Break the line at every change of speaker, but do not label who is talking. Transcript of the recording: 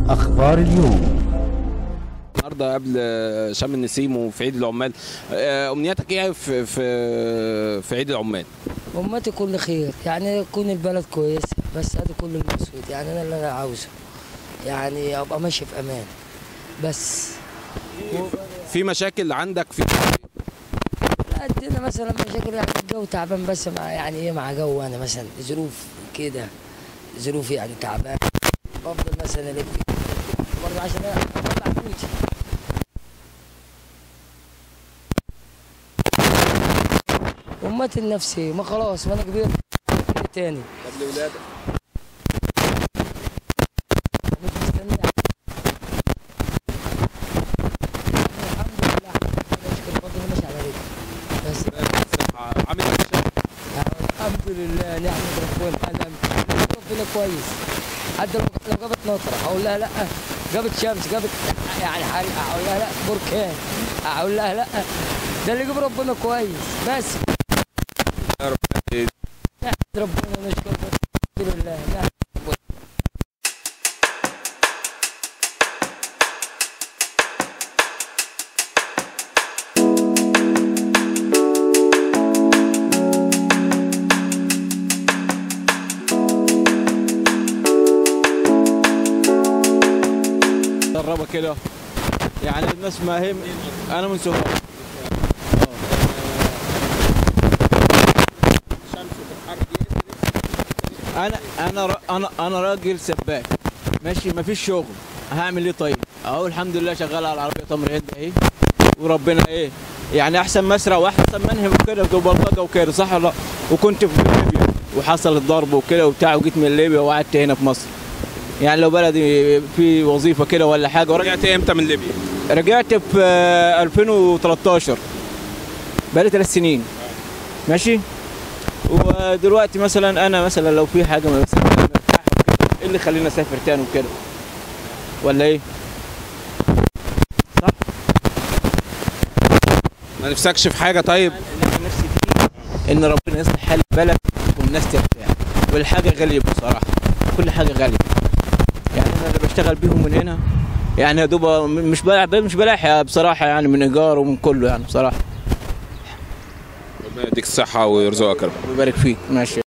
أخبار اليوم
النهارده قبل شم النسيم وفي عيد العمال آه، امنياتك ايه في في في عيد العمال
أمتي كل خير يعني تكون البلد كويسة بس هذا كل المقصود يعني أنا اللي أنا عاوزه يعني أبقى ماشي في أمان بس
في مشاكل عندك في
لا عندنا مثلا مشاكل يعني الجو تعبان بس مع يعني إيه مع جو أنا مثلا ظروف كده ظروف يعني تعبان بفضل مثلا ألف برضه عشان أطلع فلوسي أمتي النفسية ما خلاص ما أنا كبير إيه تاني
طب لاولادك
مش مستني الحمد لله نشكر ربنا ماشي على رجلي بس
عامل مشاكل
الحمد لله نعمة ربنا الحمد ربنا كويس حتى لو لو جابت نطرة اقول لها لا جابت شمس جابت يعني حريقة اقول لها لا بركان اقول لها لا ده اللي يجيب ربنا كويس بس
يا رب
نحمد ربنا ونشكر ربنا الحمد لله نحمد ربنا
دربه كده يعني الناس ما هي انا من سوهاج انا انا ر- انا انا راجل سباك ماشي ما فيش شغل هعمل ايه طيب اهو الحمد لله شغال على العربيه تمر هند اهي وربنا ايه يعني احسن مسرع واحسن منهم وكده وبلطجه وكده صح ولا لا؟ وكنت في ليبيا وحصل الضرب وكده وبتاع وجيت من ليبيا وقعدت هنا في مصر يعني لو بلدي في وظيفه كده ولا حاجه ورجعت
رجعت امتى من ليبيا
رجعت في آه، 2013 بقالي ثلاث سنين ماشي ودلوقتي مثلا انا مثلا لو في حاجه مثلا مرتاح وكده، ايه اللي يخليني اسافر تاني وكده ولا ايه؟ صح؟
ما نفسكش في حاجه طيب
اللي أنا نفسي فيه ان ربنا يصلح حال البلد والناس ترتاح والحاجه غاليه بصراحه كل حاجه غاليه يعني انا اللي بشتغل بيهم من هنا يعني يا دوب مش بلاح مش بلاحق بصراحه يعني من ايجار ومن كله يعني بصراحه
ربنا يديك الصحه ويرزقك يا رب
ويبارك فيك ماشي